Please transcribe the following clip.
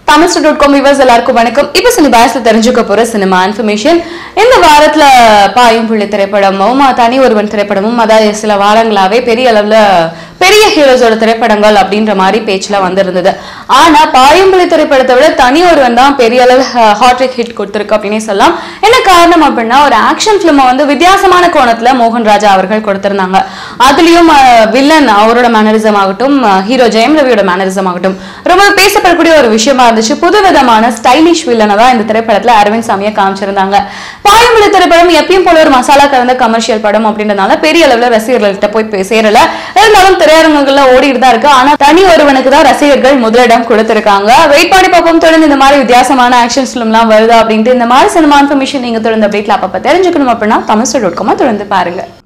Tamil dot com viewers எல்லாருக்கும் வணக்கம் இப்போ சினிபாஸ்ல தெரிஞ்சுக்க போற சினிமா இன்ஃபர்மேஷன் இந்த வாரத்துல பாயும் புள்ளி திரைப்படமும் தனி ஒருவன் திரைப்படமும் அதாவது சில வாரங்களாவே பெரிய அளவுல பெரிய ஹீரோஸோட திரைப்படங்கள் அப்படின்ற மாதிரி பேச்சுலாம் வந்திருந்தது ஆனா பாயம்புலி திரைப்படத்தை விட தனி ஒருவன் தான் பெரிய அளவு ஹாட்ரிக் ஹிட் கொடுத்திருக்கு அப்படின்னே சொல்லலாம் என்ன காரணம் அப்படின்னா ஒரு ஆக்ஷன் ஃபிலிமை வந்து வித்தியாசமான கோணத்துல மோகன் ராஜா அவர்கள் கொடுத்திருந்தாங்க அதுலயும் வில்லன் அவரோட மேனரிசம் ஆகட்டும் ஹீரோ ஜெயம் ரவியோட மேனரிசம் ஆகட்டும் ரொம்ப பேசப்படக்கூடிய ஒரு விஷயமா இருந்துச்சு புதுவிதமான ஸ்டைலிஷ் வில்லனை தான் இந்த திரைப்படத்துல அரவிந்த் சாமியை காமிச்சிருந்தாங்க பாயம்புலி திரைப்படம் எப்பயும் போல ஒரு மசாலா கலந்த கமர்ஷியல் படம் அப்படின்றதுனால பெரிய அளவுல ரசிகர்கள்ட்ட போய் பே- சேரல இருந்தாலும் திரையரங்குகள்ல ஓடிட்டு தான் இருக்கு ஆனா தனி ஒருவனுக்கு தான் ரசிகர்கள் முதலிடம் கொடுத்திருக்காங்க வெயிட் பண்ணி பார்ப்போம் தொடர்ந்து இந்த மாதிரி வித்தியாசமான ஆக்ஷன் ஃபிலிம்லாம் வருதா அப்படின்ட்டு இந்த மாதிரி சினிமா இன்ஃபர்மேஷன் நீங்க தொடர்ந்து அப்டேட்ல அப்பப்ப தெரிஞ்சுக்கணும் அப்படின்னா தமிழ் டாட் காம தொடர்ந்து பாருங்க